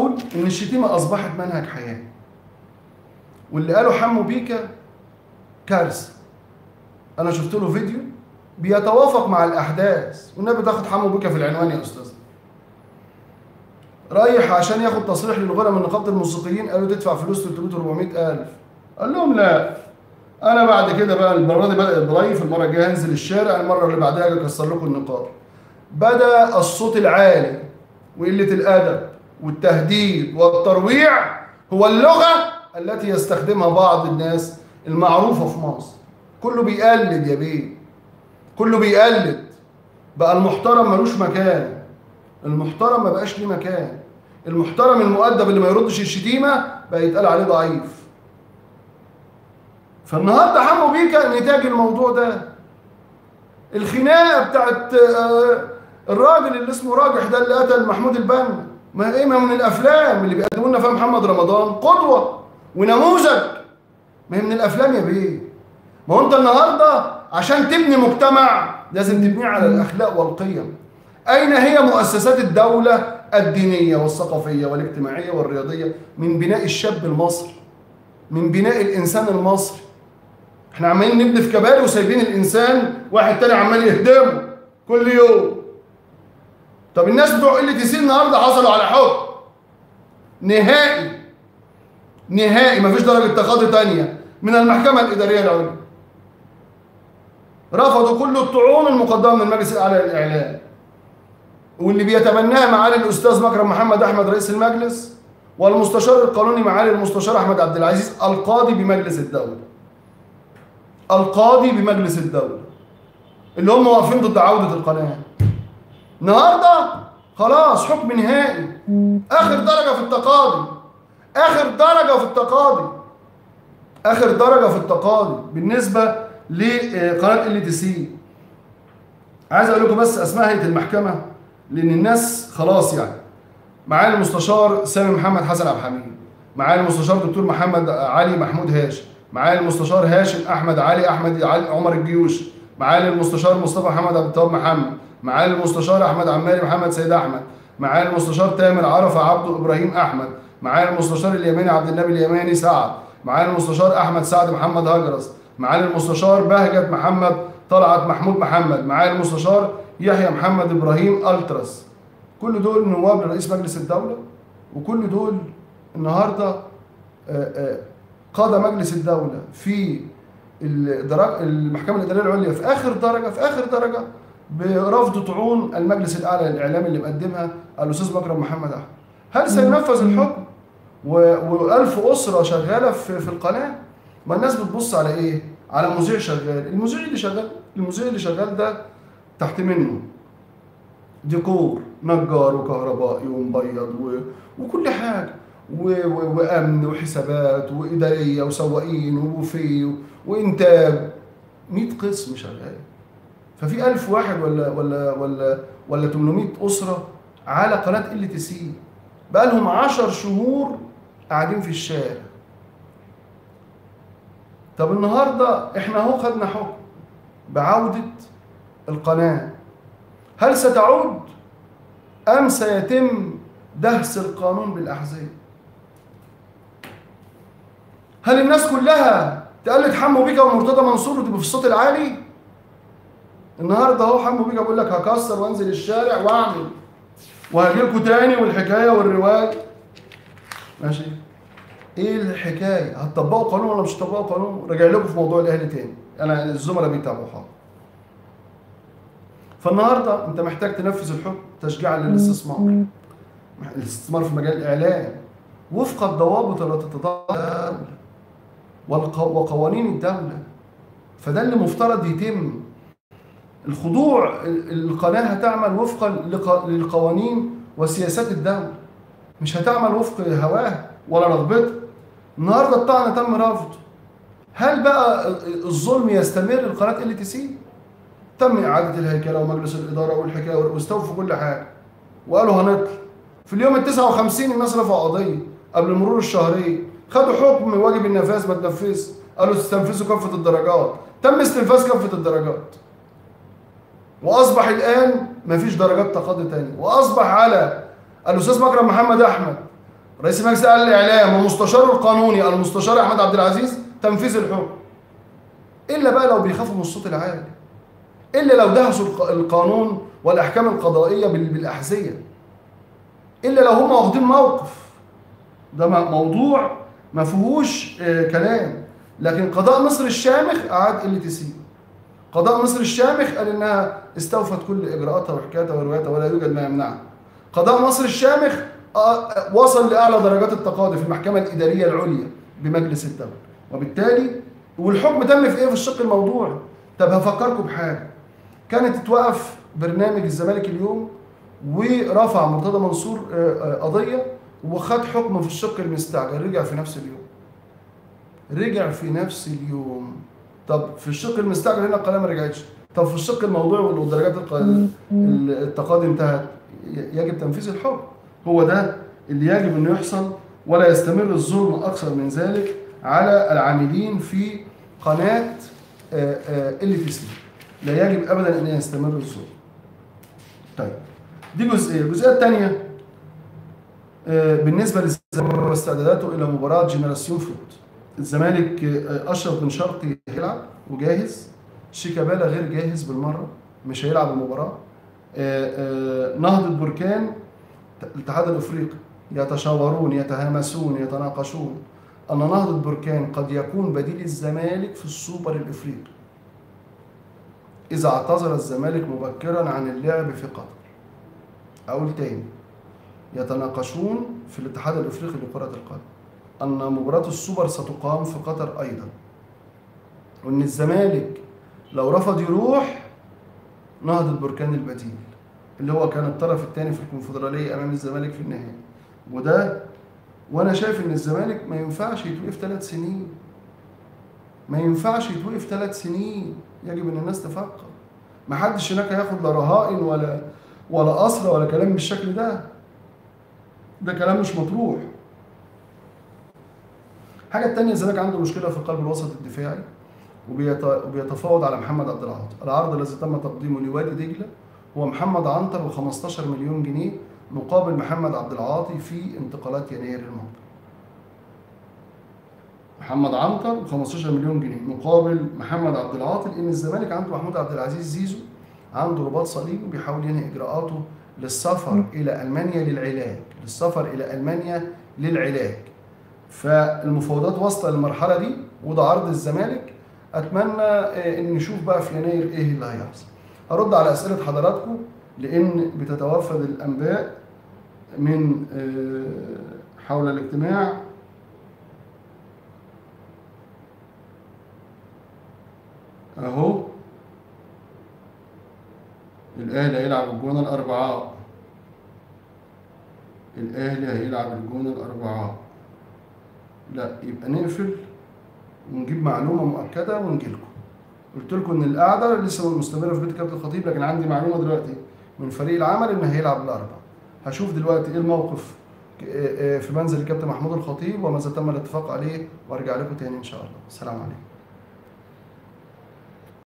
بقول ان الشتيمه اصبحت منهج حياه واللي قاله حمو بيكا كارثه انا شفت له فيديو بيتوافق مع الاحداث والنبي تاخد حمو بيكا في العنوان يا استاذ رايح عشان ياخد تصريح للغنى من نقابه الموسيقيين قالوا تدفع فلوس 300 400 الف قال لهم لا انا بعد كده بقى المره دي بدات بلايف المره الجايه هنزل الشارع المره اللي بعدها اجي اكسر لكم النقاب بدا الصوت العالي وقله الادب والتهديد والترويع هو اللغه التي يستخدمها بعض الناس المعروفه في مصر كله بيقلد يا بيه كله بيقلد بقى المحترم ملوش مكان المحترم ما بقاش ليه مكان المحترم المؤدب اللي ما يردش الشتيمه بقى يتقال عليه ضعيف فالنهارده حمو بيكا نتاج الموضوع ده الخناقه بتاعت آه، الراجل اللي اسمه راجح ده اللي قتل محمود البنا ما ايه ما من الافلام اللي بيقدموا لنا فيها محمد رمضان قدوه ونموذج ما هي من الافلام يا بيه ما هو انت النهارده عشان تبني مجتمع لازم تبنيه على الاخلاق والقيم اين هي مؤسسات الدوله الدينيه والثقافيه والاجتماعيه والرياضيه من بناء الشاب المصري من بناء الانسان المصري احنا عمالين نبني في كباري وسايبين الانسان واحد تاني عمال يهدمه كل يوم طب الناس بتوع ال تي سي النهارده حصلوا على حكم نهائي نهائي مفيش درجه تقاضي تانية من المحكمه الاداريه العليا رفضوا كل الطعون المقدمه من المجلس الاعلى للاعلام واللي بيتبناها معالي الاستاذ مكرم محمد احمد رئيس المجلس والمستشار القانوني معالي المستشار احمد عبد العزيز القاضي بمجلس الدوله القاضي بمجلس الدوله اللي هم واقفين ضد عوده القناه النهارده خلاص حكم نهائي اخر درجه في التقاضي اخر درجه في التقاضي اخر درجه في التقاضي بالنسبه لقناه ال تي سي عايز اقول لكم بس اسماء هيئه المحكمه لان الناس خلاص يعني معالي المستشار سامي محمد حسن عبد الحميد معالي المستشار دكتور محمد علي محمود هاشم معالي المستشار هاشم احمد علي احمد علي عمر الجيوش معالي المستشار مصطفى محمد عبد التواب محمد معالي المستشار احمد عماري محمد سيد احمد معالي المستشار تامر عرفه عبده ابراهيم احمد معالي المستشار اليماني عبد النبي اليماني سعد معالي المستشار احمد سعد محمد هجرس معالي المستشار بهجت محمد طلعت محمود محمد معالي المستشار يحيى محمد ابراهيم التراس كل دول نواب لرئيس مجلس الدوله وكل دول النهارده آه، آه، قاد مجلس الدوله في الدرا- المحكمه الاداريه العليا في اخر درجه في اخر درجه برفض طعون المجلس الاعلى للاعلام اللي مقدمها الاستاذ مكرم محمد احمد هل سينفذ الحكم و- وألف أسرة شغالة في, في القناة ما الناس بتبص على إيه؟ على مذيع شغال المذيع اللي شغال المذيع اللي شغال ده تحت منه ديكور نجار وكهربائي ومبيض و... وكل حاجة و... و... وأمن وحسابات وإدارية وسواقين وبوفيه و... وإنتاج 100 قسم شغال ففي 1000 واحد ولا ولا ولا ولا 800 أسرة على قناة ال تي سي بقى لهم 10 شهور قاعدين في الشارع طب النهارده احنا اهو خدنا حكم بعودة القناة هل ستعود أم سيتم دهس القانون بالأحذية هل الناس كلها تقلد حمو بيكا ومرتضى منصور وتبقى في الصوت العالي النهارده اهو حمو بيكا بيقول لك هكسر وانزل الشارع واعمل وهجي لكم تاني والحكايه والروايه ماشي ايه الحكايه هتطبقوا قانون ولا مش هتطبقوا قانون راجع لكم في موضوع الاهلي تاني انا الزملاء بيتابعوا حاضر فالنهارده انت محتاج تنفذ الحكم تشجيعا للاستثمار الاستثمار في مجال الاعلام وفق الضوابط التي تضعها الدوله والق- وقوانين الدوله فده اللي مفترض يتم الخضوع ال- القناه هتعمل وفقا لق- للقوانين وسياسات الدوله مش هتعمل وفق هواها ولا رغبتها النهارده الطعن تم رفضه هل بقى الظلم يستمر لقناه ال تي سي؟ تم اعاده الهيكله ومجلس الاداره والحكايه واستوفوا كل حاجه وقالوا هنطلع في اليوم ال 59 الناس رفعوا قضيه قبل مرور الشهرين خدوا حكم واجب النفاذ ما تنفذش قالوا تستنفذوا كافه الدرجات تم استنفاذ كافه الدرجات واصبح الان مفيش درجات تقاضي تاني واصبح على الاستاذ مكرم محمد احمد رئيس مجلس الاعلام ومستشاره القانوني المستشار احمد عبد العزيز تنفيذ الحكم الا بقى لو بيخافوا من الصوت العالي الا لو دهسوا الق- القانون والاحكام القضائيه بال- بالاحذيه الا لو هم واخدين موقف ده م- موضوع ما فيهوش آه، كلام لكن قضاء مصر الشامخ اعاد قله تسيب قضاء مصر الشامخ قال انها استوفت كل اجراءاتها وحكايتها ورواياتها ولا يوجد ما يمنعها قضاء مصر الشامخ آه، وصل لاعلى درجات التقاضي في المحكمه الاداريه العليا بمجلس الدوله وبالتالي والحكم تم في ايه في الشق الموضوعي طب هفكركم بحاجه كانت اتوقف برنامج الزمالك اليوم ورفع مرتضى منصور آه، آه، قضيه وخد حكم في الشق المستعجل رجع في نفس اليوم رجع في نفس اليوم طب في الشق المستعجل هنا القناه ما رجعتش طب في الشق الموضوعي ودرجات الق- التقاضي انتهت ي- يجب تنفيذ الحكم هو ده اللي يجب انه يحصل ولا يستمر الظلم اكثر من ذلك على العاملين في قناه ال تي سي لا يجب ابدا ان يستمر الظلم طيب دي جزئيه الجزئيه الثانيه بالنسبه للزمالك واستعداداته الى مباراه جنراسيون فوت الزمالك آه، اشرف بن شرقي هيلعب وجاهز شيكابالا غير جاهز بالمره مش هيلعب المباراه آه، آه، نهضه بركان الاتحاد الافريقي يتشاورون يتهامسون يتناقشون ان نهضه بركان قد يكون بديل الزمالك في السوبر الافريقي اذا اعتذر الزمالك مبكرا عن اللعب في قطر اقول تاني يتناقشون في الاتحاد الافريقي لكره القدم ان مباراه السوبر ستقام في قطر ايضا وان الزمالك لو رفض يروح نهضه بركان البديل اللي هو كان الطرف الثاني في الكونفدراليه امام الزمالك في النهائي وده وانا شايف ان الزمالك ما ينفعش يتوقف ثلاث سنين ما ينفعش يتوقف ثلاث سنين يجب ان الناس تفكر ما حدش هناك هياخد لا رهائن ولا ولا اسرى ولا كلام بالشكل ده ده كلام مش مطروح الحاجة التانية الزمالك عنده مشكلة في القلب الوسط الدفاعي وبيت- وبيتفاوض على محمد عبد العاطي العرض الذي تم تقديمه لوادي دجلة هو محمد عنتر و15 مليون جنيه مقابل محمد عبد العاطي في انتقالات يناير الماضي محمد عنتر ب 15 مليون جنيه مقابل محمد عبد العاطي لان الزمالك عنده محمود عبد العزيز زيزو عنده رباط صليبي وبيحاول ينهي اجراءاته للسفر الى المانيا للعلاج للسفر الى المانيا للعلاج فالمفاوضات واصله للمرحله دي وده عرض الزمالك اتمنى آه، ان نشوف بقى في يناير ايه اللي هيحصل هرد على اسئله حضراتكم لان بتتوافد الانباء من آه، حول الاجتماع اهو الاهلي هيلعب الجونه الاربعاء الاهلي هيلعب الجونه الاربعاء لا يبقى نقفل ونجيب معلومه مؤكده ونجي لكم قلت لكم ان القعده لسه مستمره في بيت كابتن الخطيب لكن عندي معلومه دلوقتي من فريق العمل ان هيلعب الاربعاء هشوف دلوقتي ايه الموقف آه، آه، في منزل الكابتن محمود الخطيب وماذا تم الاتفاق عليه وارجع لكم تاني ان شاء الله السلام عليكم